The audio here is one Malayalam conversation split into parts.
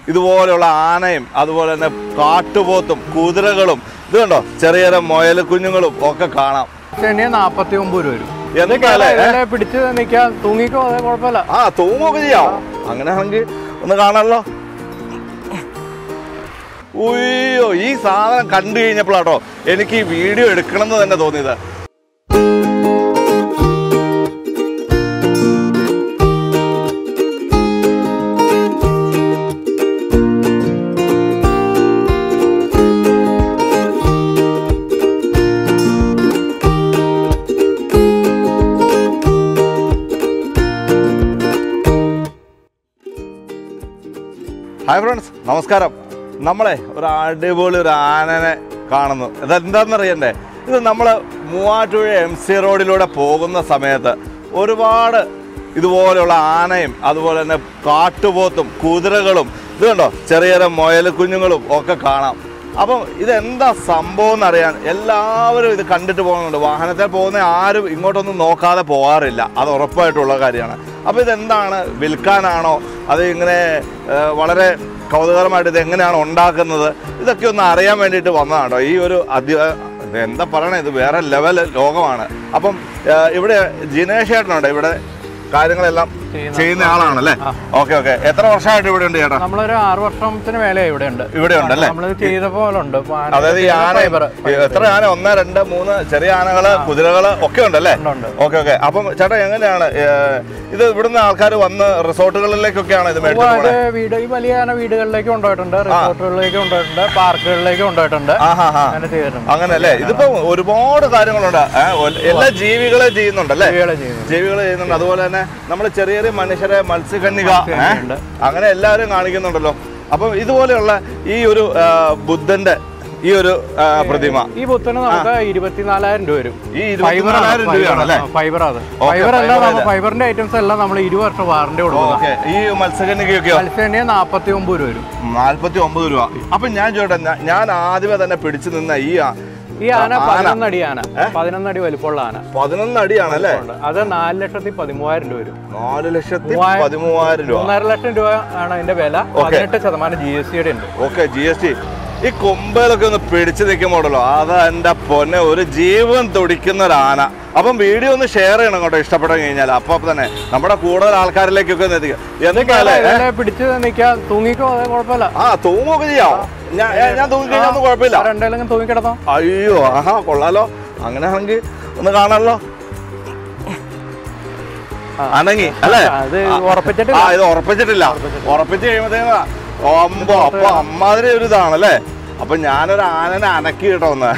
ഇതുപോലെയുള്ള ആനയും അതുപോലെ തന്നെ കാട്ടുപോത്തും കുതിരകളും ഇത് കണ്ടോ ചെറിയ ചെറിയ മുയൽ കുഞ്ഞുങ്ങളും ഒക്കെ കാണാം ചെണ്ണിയ നാപ്പത്തി ഒമ്പത് രൂപ വരും എന്താല്ലേ ഏ? ഇതെല്ലാം പിടിച്ച് നിൽക്കാൻ തൂങ്ങിക്കോ അതെ കുഴപ്പമില്ല ആ തൂങ്ങുകയൊക്കെ ചെയ്യാം അങ്ങനെയാണെങ്കിൽ ഒന്ന് കാണാമല്ലോ ഉയ്യോ ഈ സാധനം കണ്ടു കഴിഞ്ഞപ്പോഴാട്ടോ എനിക്ക് ഈ വീഡിയോ എടുക്കണം എന്ന് തന്നെ തോന്നിയത് ഹായ് ഫ്രണ്ട്സ് നമസ്കാരം നമ്മളെ ഒരു അടിപൊളി ഒരു ആനനെ കാണുന്നു ഇതെന്താണെന്നറിയണ്ടേ ഇത് നമ്മൾ മൂവാറ്റുപുഴ എം സി റോഡിലൂടെ പോകുന്ന സമയത്ത് ഒരുപാട് ഇതുപോലെയുള്ള ആനയും അതുപോലെ തന്നെ കാട്ടുപോത്തും കുതിരകളും ഇത് കണ്ടോ ചെറിയ ചെറിയ മുയൽ കുഞ്ഞുങ്ങളും ഒക്കെ കാണാം അപ്പം ഇതെന്താ സംഭവം എന്നറിയാൻ എല്ലാവരും ഇത് കണ്ടിട്ട് പോകുന്നുണ്ട് വാഹനത്തിൽ പോകുന്ന ആരും ഇങ്ങോട്ടൊന്നും നോക്കാതെ പോകാറില്ല അത് ഉറപ്പായിട്ടുള്ള കാര്യമാണ് അപ്പോൾ ഇതെന്താണ് വിൽക്കാനാണോ അത് ഇങ്ങനെ ഏഹ്, വളരെ കൗതുകരമായിട്ട് ഇത് എങ്ങനെയാണ് ഉണ്ടാക്കുന്നത് ഇതൊക്കെ ഒന്ന് അറിയാൻ വേണ്ടിയിട്ട് വന്നതാണ് കേട്ടോ ഈ ഒരു അതി ഇത് എന്താ പറയണേ ഇത് വേറെ ലെവൽ ലോകമാണ് അപ്പം ഏഹ്, ഇവിടെ ജിനേഷ് ചേട്ടനുണ്ട് ഇവിടെ കാര്യങ്ങളെല്ലാം ചെയ്യുന്ന ചെയ്യുന്ന ആളാണല്ലേ ആ. ഓക്കെ ഓക്കെ എത്ര വർഷമായിട്ട് ഇവിടെ ഉണ്ട് ചേട്ടാ നമ്മളൊരു ആറ് വർഷത്തിന് മേലെ ഇവിടെ ഉണ്ട് ഇവിടെ ഉണ്ടല്ലേ നമ്മൾ ചെയ്ത പോലെ ഉണ്ട് ഇപ്പൊ ആന അതായത് ഈ ആന ഫൈബർ എത്ര ആന ഒന്ന് രണ്ട് മൂന്ന് ചെറിയ ആനകള് കുതിരകള് ഒക്കെ ഉണ്ടല്ലേ ഉണ്ട്, ഉണ്ട്. ഓക്കെ ഓക്കെ അപ്പം ചേട്ടാ എങ്ങനെയാണ് ഏഹ്, ഇത് ഇവിടുന്ന് ആൾക്കാർ വന്ന് റിസോർട്ടുകളിലേക്കൊക്കെയാണ് ഇത് മേടിച്ചു ഒരുപാട് വീട് ഈ വലിയ ആന വീടുകളിലേക്ക് കൊണ്ടുപോയിട്ടുണ്ട് റിസോർട്ടുകളിലേക്ക് കൊണ്ടുപോയിട്ടുണ്ട് പാർക്കുകളിലേക്ക് കൊണ്ടുപോയിട്ടുണ്ട് ആഹാ ഹാ അങ്ങനെ ചെയ്തിട്ടുണ്ട് അങ്ങനല്ലേ ഇതിപ്പോ ഒരുപാട് കാര്യങ്ങളുണ്ട് ഏഹ്, ഒ- എല്ലാ ജീവികളെ ചെയ്യുന്നുണ്ടല്ലേ ജീവികളെ ചെയ്യുന്നു ജീവികൾ ചെയ്യുന്നുണ്ട് അതുപോലെ തന്നെ നമ്മൾ ചെറിയ ചെറിയ മനുഷ്യരെ മത്സ്യകന്യക ഏഹ്, മത്സ്യകന്യകയുണ്ട്. അങ്ങനെ എല്ലാവരും കാണിക്കുന്നുണ്ടല്ലോ അപ്പം ഇതുപോലെയുള്ള ഈ ഒരു ആ, ബുദ്ധന്റെ ഈ ഒരു ആ, പ്രതിമ ഈ ബുദ്ധന് നമുക്ക് ഇരുപത്തിനാലായിരം രൂപ വരും ഈ ഇരുപത്തിനാലായിരം രൂപയാണല്ലേ ഫൈബർ അത് Okay, ഫൈബർ എല്ലാം fiber നമ്മൾ ഫൈബറിന്റെ ഐറ്റംസ് എല്ലാം നമ്മൾ ഇരുപത് വർഷം വാറണ്ടി കൊടുക്കുന്നത് ഓക്കെ ഈ മത്സ്യകന്യകയൊക്കെയോ മത്സ്യന്റെ നാപ്പത്തി ഒമ്പത് രൂപ വരും നാല്പത്തി ഒമ്പത് രൂപ അപ്പൊ ഞാൻ ചോട്ടെ ഞാൻ ആദ്യമേ തന്നെ പിടിച്ചു നിന്ന ഈ ആ- ഈ ആന ആന. പതിനൊന്നടി ആന പതിനൊന്നടി വലിപ്പമുള്ള ആന പതിനൊന്ന് അടിയാണല്ലേ ഉണ്ട്. അത് നാല് ലക്ഷത്തി പതിമൂവായിരം രൂപ വരും നാല് ലക്ഷത്തി മൂവായിരം- പതിമൂവായിരം രൂപ മൂന്നര ലക്ഷം രൂപ ആണ് അതിന്റെ വില പതിനെട്ട് ശതമാനം ജി എസ് ടിയുടെ ഉണ്ട് ഓക്കെ ജി എസ് ടി ഈ കൊമ്പയിലൊക്കെ ഒന്ന് പിടിച്ചു നിൽക്കുമ്പോഴല്ലോ അതാ എന്റെ പൊന്നെ ഒരു ജീവൻ തുടിക്കുന്ന ഒരു ആന അപ്പം വീഡിയോ ഒന്ന് ഷെയർ ചെയ്യണം കേട്ടോ ഇഷ്ടപ്പെട്ടു കഴിഞ്ഞാൽ അപ്പൊ തന്നെ നമ്മുടെ കൂടുതൽ ആൾക്കാരിലേക്കൊക്കെ ഒന്ന് എത്തിക്കുക എന്തൊക്കെയാലേ ഇതെല്ലാം പിടിച്ച് നിൽക്കാൻ തൂങ്ങിക്കോ അതെ കുഴപ്പമില്ല ആ തൂങ്ങൊക്കെ ചെയ്യാം ഞാൻ ഏ, ഞാൻ തൂങ്ങി കഴിഞ്ഞാൽ ഒന്നും കുഴപ്പമില്ല രണ്ടെങ്കിലും തൂങ്ങിക്കിടന്നോ അയ്യോ ആഹാ കൊള്ളാലോ അങ്ങനെയാണെങ്കിൽ ഒന്ന് കാണാലോ അനങ്ങി അല്ലേ അത് ഉറപ്പിച്ചിട്ടില്ല ആ ഇത് ഉറപ്പിച്ചിട്ടില്ല ഉറപ്പിച്ച് കഴിയുമ്പോഴത്തേക്കും ഒമ്പോ അപ്പൊ അമ്മാതിരി ഒരു ഇതാണല്ലേ അപ്പൊ ഞാനൊരു ആനനെ അനക്കി കേട്ടോ ഒന്ന്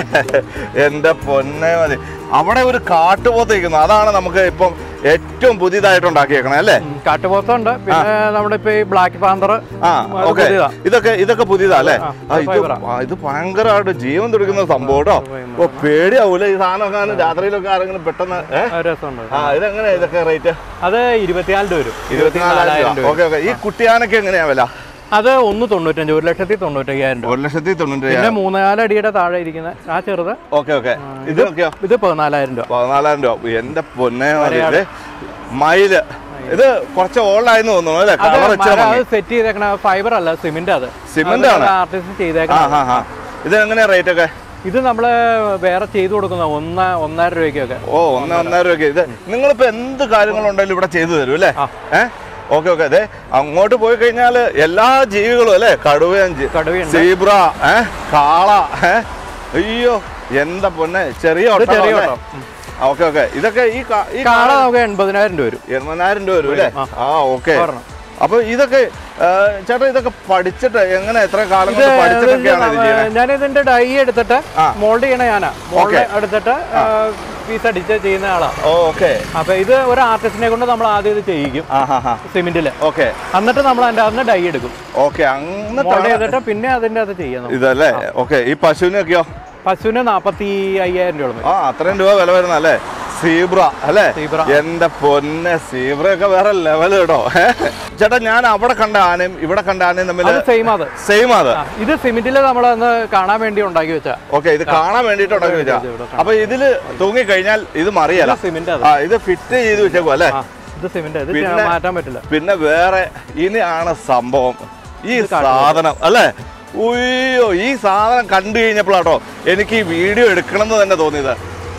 എന്റെ പൊന്നെ മതി അവിടെ ഒരു കാട്ടുപോത്ത് നിൽക്കുന്നു അതാണ് നമുക്ക് ഇപ്പം ഏറ്റവും പുതിയതായിട്ട് ഉണ്ടാക്കിയേക്കണേ അല്ലേ ഉം, കാട്ടുപോത്തുണ്ട് പിന്നെ നമ്മുടെ ഇപ്പൊ ഈ ബ്ലാക്ക് പാന്തർ ആ അത് ഓക്കെ പുതിയതാ. ഇതൊക്കെ ഇതൊക്കെ പുതിയതാ അല്ലേ ആ, ആ, ഇത് ഫൈബറാ. ആ, ഇത് ഭയങ്കരമായിട്ട് ജീവൻ തുടിക്കുന്ന സംഭവം കേട്ടോ ഓ പേടിയാവൂല ഈ സാധനം രാത്രിയിലൊക്കെ ആരെങ്കിലും പെട്ടെന്ന് ഏ അത് രസമുണ്ട് ആ ഇതെങ്ങനെയാ ഇതൊക്കെ റേറ്റ് അത് ഇരുപത്തിനാല് രൂപ വരും ഇരുപത്തിനാലായിരം രൂപ ഓക്കെ ഓക്കെ ഈ കുട്ടിയാനൊക്കെ എങ്ങനെയാ വില അത് ഒന്ന് തൊണ്ണൂറ്റഞ്ച് ഒരു ലക്ഷത്തി തൊണ്ണൂറ്റയ്യായിരം രൂപ ഒരു ലക്ഷത്തി തൊണ്ണൂറ്റി പിന്നെ മൂന്നാല് അടിയുടെ താഴെ ഇരിക്കുന്ന ആ ചെറുത് ഓക്കെ ഓക്കെ ഇതിനൊക്കെയോ ഇത് പതിനാലായിരം രൂപ പതിനാലായിരം രൂപ എന്റെ പൊന്നെ മതി ഇത് മയില് ഇത് കുറച്ച് ഓൾഡായെന്ന് തോന്നുന്നു അല്ലേ അത് കളർ വെച്ചാൽ മരം മതി അത് സെറ്റ് ചെയ്തേക്കണ ഫൈബർ അല്ല സിമെന്റ് അത് Cement ആണ്? ആർട്ടിസ്റ്റ് ആ ചെയ്തേക്കണ ഹാ ഹാ ഇത് എങ്ങനെയാ റേറ്റ് ഒക്കെ ഇത് നമ്മള് വേറെ ചെയ്തു കൊടുക്കുന്ന ഒന്ന് ഒന്നര രൂപയ്ക്കൊക്കെ ഓ ഒന്ന് ഒന്നര രൂപയ്ക്ക് ഇത് നിങ്ങളിപ്പോ എന്ത് കാര്യങ്ങളുണ്ടെങ്കിലും ഇവിടെ ചെയ്തു തരും അല്ലേ ആ. ഏ ഓക്കെ ഓക്കെ അതെ അങ്ങോട്ട് പോയി കഴിഞ്ഞാൽ എല്ലാ ജീവികളും അല്ലേ കടുവയും ജി- കടുവയുണ്ട് സീബ്ര ഏ കാള ഏ അയ്യോ എന്താ പൊന്നെ ചെറിയ ഇത് ഒട്ടകം ചെറിയ അല്ലേ? ഓട്ടം ഉം. ഓക്കെ ഓക്കെ ഇതൊക്കെ ഈ കാ- ഈ കാള നമുക്ക് എൺപതിനായിരം രൂപ വരും എൺപതിനായിരം രൂപ വരും അല്ലേ ആ. ആ ഓക്കെ ഒരെണ്ണം. അപ്പൊ ഇതൊക്കെ ഏ, ചേട്ടാ ഇതൊക്കെ പഠിച്ചിട്ട് എങ്ങനെ എത്ര കാലം ഇത് കൊണ്ട് പഠിച്ചിട്ടൊക്കെയാണ് ഇത് ചെയ്യുന്നത് ഞാൻ ഇതിന്റെ ഡൈ എടുത്തിട്ട് ആ. മോൾഡ് ചെയ്യണ ഞാനാ മോൾഡ് Okay. എടുത്തിട്ട് പീസ് അടിച്ച് ചെയ്യുന്ന ആളാ ഓക്കെ അപ്പൊ ഇത് ഒരു ആർട്ടിസ്റ്റിനെ കൊണ്ട് നമ്മൾ ആദ്യം ഇത് ചെയ്യിക്കും ആ ഹാ ഹാ സിമെന്റില് ഓക്കെ എന്നിട്ട് നമ്മൾ അതിന്റെ അന്ന് ഡൈ എടുക്കും ഓക്കെ മോൾഡ് എന്നിട്ടാണ് ചെയ്തിട്ട് പിന്നെ അതിന്റെ അത് ചെയ്യുന്നു ഇതല്ലേ ഓക്കെ ഈ പശുവിനൊക്കെയോ പശുവിന് നാപ്പത്തി അയ്യായിരം രൂപ വരും. ആ അത്രയും രൂപ വില വരുന്ന അല്ലേ സീബ്ര അല്ലേ സീബ്ര. എന്റെ പൊന്നെ സീബ്ര ഒക്കെ വേറെ ലെവൽ കേട്ടോ ചേട്ടാ ഞാൻ അവിടെ കണ്ട ആനയും ഇവിടെ കണ്ട ആനയും തമ്മിൽ അത് സെയിം അത് സെയിം അത് ആ, ഇത് സിമെന്റില് നമ്മൾ അന്ന് കാണാൻ വേണ്ടി ഉണ്ടാക്കി വെച്ച ഓക്കെ ഇത് കാണാൻ വേണ്ടിട്ട് ഉണ്ടാക്കി വെച്ചാ ഇവിടെ അപ്പൊ ഇതില് തൂങ്ങി കഴിഞ്ഞാൽ ഇത് മറിയല സിമെന്റ് അത് ആ ഇത് ഫിറ്റ് ചെയ്ത് വെച്ചേക്കും അല്ലേ ആ ഇത് സിമെന്റ് ഇത് പിന്നെ- മാറ്റാൻ പറ്റില്ല പിന്നെ വേറെ ഇനിയാണ് സംഭവം ഈ സാധനം അല്ലേ ഉയ്യോ ഈ സാധനം കണ്ടു കഴിഞ്ഞപ്പോഴാട്ടോ എനിക്ക് ഈ വീഡിയോ എടുക്കണം എന്ന് തന്നെ തോന്നിയത്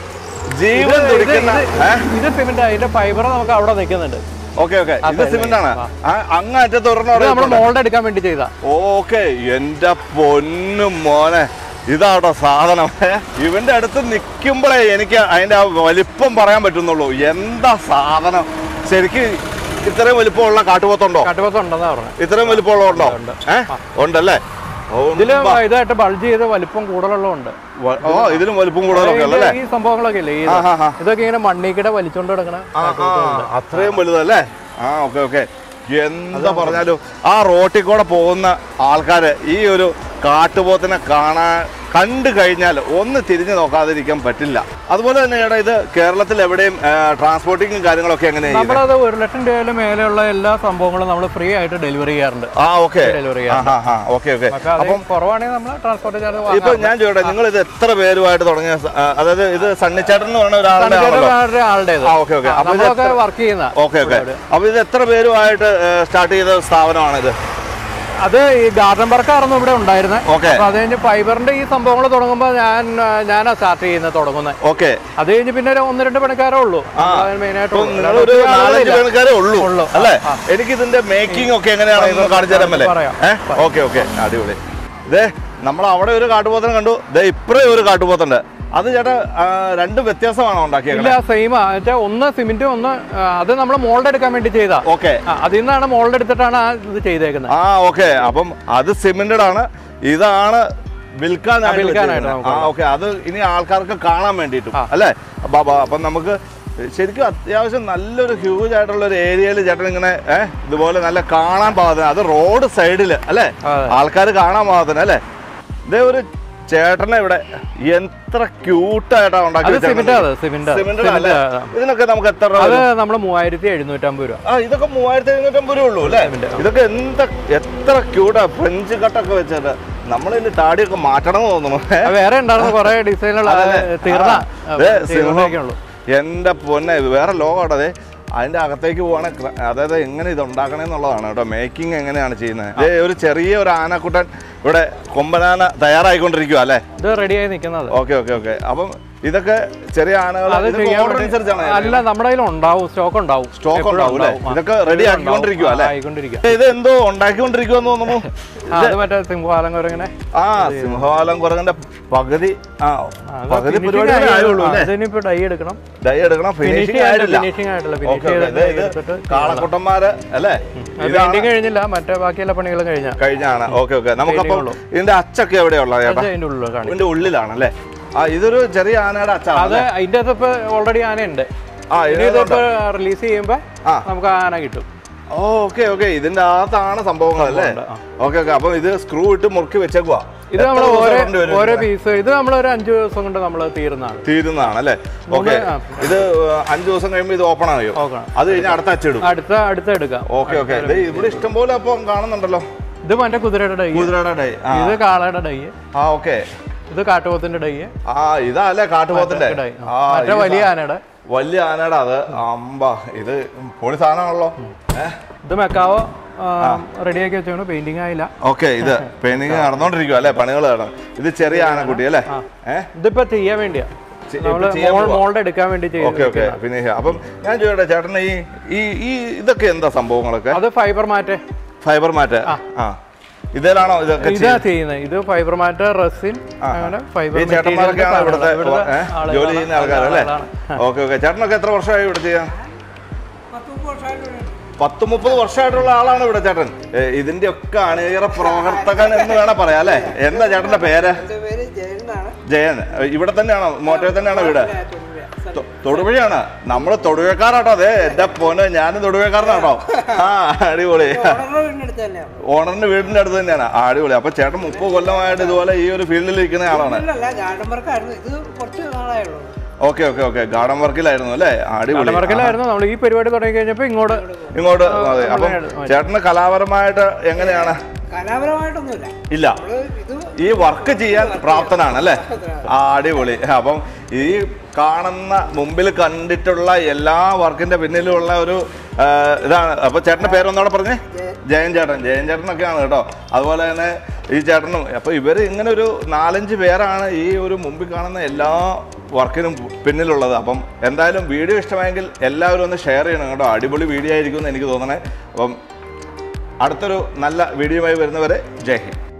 ജീവൻ ഇത് തുടിക്കുന്ന ഇത് ഇത് സിമെന്റ് അതിന്റെ ഫൈബർ നമുക്ക് അവിടെ നിൽക്കുന്നുണ്ട് ഓക്കെ ഓക്കെ ഇത് അതെ, സിമെന്റ് ആണ് ആ. ആ, അങ്ങ് അറ്റത്ത് ഇത് നമ്മൾ ഒരെണ്ണം മോൾഡ് എടുക്കാൻ വേണ്ടി ചെയ്താ ഓക്കെ എന്റെ പൊന്നു മോനെ ഇതാട്ടോ സാധനം ഏ, ഇവന്റെ അടുത്ത് നിൽക്കുമ്പോഴേ എനിക്ക് അതിന്റെ ആ വലിപ്പം പറയാൻ പറ്റുന്നുള്ളൂ എന്താ സാധനം ശരിക്ക് ഇത്രയും വലിപ്പമുള്ള കാട്ടുപോത്തുണ്ടോ കട്ടുപത്ത് ഉണ്ടെന്നാ പറഞ്ഞത് ഇത്രയും വലിപ്പമുള്ള ഉണ്ടോ ഉണ്ട്. ഏ ഉണ്ടല്ലേ ഓ, ഇതില് ബ- ഇതായിട്ട് ബൾജ് ചെയ്ത് വലിപ്പം കൂടുതലുള്ളതുണ്ട് വ- ഓ ഇതിലും വലിപ്പം കൂടുതലൊക്കെ ഇതില് ഉള്ളല്ലേ ഈ സംഭവങ്ങളൊക്കെ ഇല്ലേ ഈ ഇത്. ആ, ആ, ആ. ഇതൊക്കെ ഇങ്ങനെ മണ്ണിക്കിടെ വലിച്ചോണ്ട് കിടക്കണ ആ, ആ, അത്രയും വലുതല്ലേ ആ ഓക്കെ ഓക്കെ എന്താ പറഞ്ഞാലും ആ റോട്ടിൽ കൂടെ പോകുന്ന ആൾക്കാര് ഈ ഒരു കാട്ടുപോത്തിനെ കാണാൻ കണ്ടു കഴിഞ്ഞാൽ ഒന്ന് തിരിഞ്ഞു നോക്കാതിരിക്കാൻ പറ്റില്ല അതുപോലെ തന്നെ ചേട്ടാ ഇത് കേരളത്തിൽ എവിടെയും ട്രാൻസ്പോർട്ടിങ്ങും കാര്യങ്ങളൊക്കെ എങ്ങനെയാണ് ചെയ്യുന്നത്? നമ്മളത് ഒരു ലക്ഷം രൂപയില് മേലെയുള്ള എല്ലാ സംഭവങ്ങളും നമ്മൾ ഫ്രീ ആയിട്ട് ഡെലിവറി ചെയ്യാറുണ്ട് ആ ഓക്കെ ഡെലിവറി ആ ചെയ്യാറുണ്ട് ആ ഓക്കെ ഓക്കെ പക്ഷെ അത് കുറവാണെങ്കിൽ നമ്മൾ ട്രാൻസ്പോർട്ട് ചാർജ് ഇപ്പൊ ഞാൻ ചോദിക്കട്ടെ നിങ്ങൾ ഇത് എത്ര പേരുമായിട്ട് തുടങ്ങിയ സ- ആ, അതായത് ഇത് സണ്ണിച്ചേട്ടൻ എന്ന് പറയുന്ന ഒരാളുടെ ആണല്ലോ ആളുടെ ആ ഓക്കെ ഓക്കെ അപ്പൊ ഇത് നമ്മളൊക്കെ വർക്ക് ചെയ്യുന്ന ഓക്കെ ഓക്കെ അപ്പൊ ഇത് എത്ര പേരുമായിട്ട് സ്റ്റാർട്ട് ചെയ്ത സ്ഥാപനമാണിത് അത് ഈ ഗാർഡൻ വർക്കായിരുന്നു ഇവിടെ ഉണ്ടായിരുന്നത് ഓക്കെ അപ്പൊ അത് കഴിഞ്ഞ് ഫൈബറിന്റെ ഈ സംഭവങ്ങൾ തുടങ്ങുമ്പോൾ ഞാൻ ഞാനാ സ്റ്റാർട്ട് ചെയ്യുന്നത് തുടങ്ങുന്നത് ഓക്കെ അത് കഴിഞ്ഞ് പിന്നെ ഒരു ഒന്ന് രണ്ട് പണിക്കാരേ ഉള്ളൂ മെയിൻ ആയിട്ട് ഇപ്പൊ നിങ്ങളൊരു നാലഞ്ച് പേർക്കാരേ ഉള്ളൂ ഉള്ളൂ. അല്ലേ എനിക്ക് ഇതിന്റെ മേക്കിംഗ് ഒക്കെ എങ്ങനെയാണെന്ന് കാണിച്ചു തരാൻ പറ്റേ പറയാം. ഓക്കെ ഓക്കെ അടിപൊളി ഇതേ നമ്മൾ അവിടെ ഒരു കാട്ടുപോത്തനെ കണ്ടു ദേ ഇപ്പറേ ഒരു കാട്ടുപോത്തുണ്ട് അത് ചേട്ടാ ആ, രണ്ടും വ്യത്യാസമാണോ ഉണ്ടാക്കിയത് ഇല്ല സെയിം വെച്ചാൽ ഒന്ന് സിമെന്റ് ഒന്ന് ആ, അത് നമ്മൾ മോൾഡ് എടുക്കാൻ വേണ്ടി ചെയ്താ ഓക്കെ ആ, അതിൽ നിന്നാണ് മോൾഡ് എടുത്തിട്ടാണ് ആ ഇത് ചെയ്തേക്കുന്നത് ആ ഓക്കെ അപ്പം അത് സിമെന്റഡ് ആണ് ഇതാണ് വിൽക്കാനായിട്ട് വിൽക്കാനായിട്ട് വെച്ചിരിക്കുന്നത്. ആ ഓക്കെ അത് ഇനി ആൾക്കാർക്ക് കാണാൻ വേണ്ടിയിട്ടും ആ. അല്ലേ അപ്പൊ അപ്പൊ- അപ്പം നമുക്ക് ശരിക്കും അത്യാവശ്യം നല്ലൊരു ഹ്യൂജ് ആയിട്ടുള്ള ഒരു ഏരിയയിൽ ചേട്ടൻ ഇങ്ങനെ ഏഹ് ഇതുപോലെ നല്ല കാണാൻ പാകത്തിന് അത് റോഡ് സൈഡിൽ അല്ലേ അതെ. ആൾക്കാർ കാണാൻ പാകത്തിന് അല്ലേ ഇതേ ഒരു ചേട്ടനെ ഇവിടെ എത്ര ക്യൂട്ടായിട്ടാണ് ഉണ്ടാക്കി അത് വെച്ചേക്കുന്നത്. സിമെന്റ് അത് സിമെന്റ് സിമെന്റഡ് അല്ലേ ഇതിനൊക്കെ നമുക്ക് എത്ര രൂപ അത് വരും? നമ്മൾ മൂവായിരത്തി എഴുന്നൂറ്റമ്പത് രൂപ ആ ഇതൊക്കെ മൂവായിരത്തി എഴുന്നൂറ്റമ്പത് രൂപ ഉള്ളൂ അല്ലേ ഇതൊക്കെ എന്താ എത്ര ക്യൂട്ടാ ഫ്രഞ്ച് കട്ടൊക്കെ വെച്ചിട്ട് നമ്മളിതിന്റെ താടിയൊക്കെ മാറ്റണം എന്ന് തോന്നുന്നു ഏ? അത് വേറെ ഉണ്ടായിരുന്നു കുറെ ഡിസൈനുകൾ തീർന്ന ആ, ദേ, സിംഹം. ഉള്ളൂ എന്റെ പൊന്നെ ഇത് വേറെ ലോകമാണ് അതെ അതിന്റെ അകത്തേക്ക് പോവാണെങ്കിൽ അതായത് എങ്ങനെ ഇത് ഉണ്ടാക്കണേ എന്നുള്ളതാണ് കേട്ടോ മേക്കിംഗ് എങ്ങനെയാണ് ചെയ്യുന്നത് ദേ ഒരു ചെറിയ ഒരു ആനക്കുട്ടൻ ഇവിടെ കൊമ്പനാന തയ്യാറായിക്കൊണ്ടിരിക്കുക അല്ലേ ഇത് റെഡിയായി നിൽക്കുന്നത് ഓക്കെ ഓക്കെ ഓക്കെ അപ്പം ഇതൊക്കെ ചെറിയ ആനകൾ അത് ചെയ്യാൻ ഓർഡർ വേണ്ടി- അനുസരിച്ചാണ് അല്ല നമ്മുടെ കയ്യിൽ ഉണ്ടാവും സ്റ്റോക്ക് ഉണ്ടാവും സ്റ്റോക്ക് എപ്പോഴും ഉണ്ടാവും അല്ലേ ഉണ്ടാവും. ആ. ഇതൊക്കെ റെഡി ആക്കിക്കൊണ്ടിരിക്കുക അല്ലേ ആയിക്കൊണ്ടിരിക്കുക ഇത് എന്തോ ഉണ്ടാക്കിക്കൊണ്ടിരിക്കുമെന്ന് തോന്നുന്നു ആ, അത് മറ്റേ സിംഹപാലം കുരങ്ങനെ ആ സിംഹവാലം കുറങ്ങന്റെ പകുതി ആ പകുതി പരിപാടി ആയുള്ളൂ അല്ലേ അതിനിപ്പോ ഡൈ എടുക്കണം ഡൈ എടുക്കണം ഫിനിഷിംഗ് ഫിനിഷിംഗ് ആയിട്ടില്ല ആയിട്ടില്ല ഫിനിഷിംഗ് ആയിട്ടില്ല ഓക്കെ ഫിനിഷ് ഓക്കെ ചെയ്തിട്ട് ഇത് എടുത്തിട്ട് കാളക്കുട്ടന്മാര് അല്ലേ ഇതാണ് പെയിന്റിങ് കഴിഞ്ഞില്ല മറ്റേ ബാക്കിയുള്ള പണികളും കഴിഞ്ഞ കഴിഞ്ഞാണ് ഓക്കെ ഓക്കെ നമുക്കപ്പം ഉള്ളൂ. ഇതിന്റെ അച്ചൊക്കെ എവിടെയുള്ള ചേട്ടാ അതിന്റെ ഉള്ളിൽ കാണിക്കും ഇതിന്റെ ഉള്ളിലാണ് അല്ലേ ആ ഇതൊരു ചെറിയ ആനയുടെ അച്ചാണ് അത് അതിന്റെ അകത്ത് ഇപ്പൊ ഓൾറെഡി ആനയുണ്ട് ആ ഇനി ഇതിപ്പോ റിലീസ് ചെയ്യുമ്പോ ആ. നമുക്ക് ആന കിട്ടും ഓക്കെ ഓക്കെ ഇതിന്റെ അകത്താണ് സംഭവങ്ങൾ അല്ലേ സംഭവമുണ്ട്, ആ. ഓക്കെ ഓക്കെ അപ്പൊ ഇത് സ്ക്രൂ ഇട്ട് മുറുക്കി വെച്ചേക്കുവാ ഇത് നമ്മൾ എത്ര ദിവസം ഓരോ കൊണ്ട് വരും ഓരോ ഇത്? പീസ് ഇത് നമ്മൾ ഒരു അഞ്ചു ദിവസം കൊണ്ട് നമ്മൾ തീരുന്നതാണ് തീരുന്നതാണ് അല്ലേ ഓക്കെ ആ. ഇത് അഞ്ചു ദിവസം കഴിയുമ്പോൾ ഇത് ഓപ്പൺ ആയോ ഓക്കെ അത് കഴിഞ്ഞ് അടുത്ത അച്ചിടും അടുത്ത അടുത്ത എടുക്കാം ഓക്കെ ഓക്കെ ഇത് ഇവിടെ ഇഷ്ടംപോലെ അപ്പം കാണുന്നുണ്ടല്ലോ ഇത് മറ്റേ കുതിരയുടെ ഡൈ കുതിരയുടെ ഡൈ ആ ഇത് കാളയുടെ ഡൈ ആ ഓക്കെ ഇത് കാട്ടുപോത്തിന്റെ ഡൈ ആ ഇതാ അല്ലേ കാട്ടുപോത്തിന്റെ ഡൈ ആ മറ്റേ ഈ വലിയ സാ- ആനയുടെ വലിയ ആനയുടെ അത് അമ്പ ഇത് പൊളി സാധനമാണല്ലോ ഏഹ് ഇത് മെക്കാവോ റെഡിയാക്കി വെച്ചാണ് പെയിന്റിംഗ് ആയില്ല ഓക്കെ ഇത് പെയിന്റിങ് നടന്നോണ്ടിരിക്കുക അല്ലേ പണികൾ നടന്നു ഇത് ചെറിയ ആനക്കുട്ടി അല്ലേ ഏഹ് ഇതിപ്പോ ചെയ്യാൻ വേണ്ടിയാ ചെ- നമ്മള് ഇപ്പൊ ചെയ്യാൻ മോൾ- പോവാ. മോൾഡ് എടുക്കാൻ വേണ്ടി ഓക്കെ ഓക്കെ ചെയ്തു പിന്നെ അപ്പം ഞാൻ ചോദിക്കട്ടെ ചേട്ടന് ഈ ഈ ഈ ഇതൊക്കെ എന്താ സംഭവങ്ങളൊക്കെ അത് ഫൈബർ മാറ്റ് ഫൈബർ മാറ്റ് ആ ഇതിലാണോ ഇതൊക്കെ ഇതാ ചെയ്യുന്നത് ഇത് ഫൈബർ മാറ്റ് റെസിൻ അങ്ങനെ ഫൈബർ ഈ ചേട്ടന്മാരൊക്കെയാണ് ഇവിടുത്തെ ഏ, ജോലി ചെയ്യുന്ന ആൾക്കാരല്ലേ ഓക്കെ ഓക്കെ ചേട്ടനൊക്കെ എത്ര വർഷമായി ഇവിടെ ചെയ്യാൻ പത്ത് മുപ്പത് വർഷമായിട്ടുള്ള ആളാണ് ഇവിടെ ചേട്ടൻ ഏ, ഇതിന്റെ ഒക്കെ അണിയറ പ്രവർത്തകൻ എന്ന് വേണം പറയാം അല്ലേ എന്താ ചേട്ടന്റെ പേര് എൻ്റെ പേര് ജയനാണ് ജയൻ ഏ, ഇവിടെ തന്നെയാണോ മോട്ടോയിൽ തന്നെയാണോ വീട് തൊ- തൊടുപുഴയാണ് നമ്മള് തൊടുപുഴക്കാരാട്ടോ അതെ എന്റെ പോന് ഞാനും തൊടുപുഴക്കാരനാട്ടോ ആ അടിപൊളി ഓണറിന്റെ വീടിനടുത്ത് തന്നെയാണ് ഓണറിന്റെ വീടിന്റെ അടുത്ത് തന്നെയാണ് ആ, അടിപൊളി അപ്പൊ ചേട്ടൻ മുപ്പത് കൊല്ലമായിട്ട് ഇതുപോലെ ഈ ഒരു ഫീൽഡിൽ ഇരിക്കുന്ന ആളാണ് അല്ല ഗാർഡൻ വർക്കായിരുന്നു ഇത് കുറച്ച് നാളായുള്ളൂ ഓക്കെ ഓക്കെ ഓക്കെ ഗാർഡൻ വർക്കിലായിരുന്നു അല്ലേ അടിപൊളി വർക്കിലായിരുന്നു നമ്മൾ ഈ പരിപാടി തുടങ്ങി കഴിഞ്ഞപ്പോ ഇങ്ങോട്ട് ഇങ്ങോട്ട് അതെ അപ്പം ചേട്ടന് കലാപരമായിട്ട് എങ്ങനെയാണ് കലാപരമായിട്ടൊന്നുമില്ല ഇല്ല നമ്മള് ഇത് ഈ വർക്ക് ചെയ്യാൻ പ്രാപ്തനാണ് അല്ലേ ആ അടിപൊളി അപ്പം ഈ കാണുന്ന മുമ്പിൽ കണ്ടിട്ടുള്ള എല്ലാ വർക്കിന്റെ പിന്നിലുള്ള ഒരു ആ, ഇതാണ് അപ്പൊ ചേട്ടന്റെ പേരൊന്നോടെ പറഞ്ഞേ ജയൻ ജയൻ ചേട്ടൻ ജയൻ ചേട്ടനൊക്കെയാണ് കേട്ടോ അതുപോലെ തന്നെ ഈ ചേട്ടനും അപ്പോൾ ഇവർ ഇങ്ങനെ ഒരു നാലഞ്ച് പേരാണ് ഈ ഒരു മുമ്പിൽ കാണുന്ന എല്ലാ വർക്കിനും പിന്നിലുള്ളത് അപ്പം എന്തായാലും വീഡിയോ ഇഷ്ടമായെങ്കിൽ എല്ലാവരും ഒന്ന് ഷെയർ ചെയ്യണം കേട്ടോ അടിപൊളി വീഡിയോ ആയിരിക്കും എന്ന് എനിക്ക് തോന്നണേ അപ്പം അടുത്തൊരു നല്ല വീഡിയോയുമായി വരുന്നവരെ ജയ് ഹിന്ദ്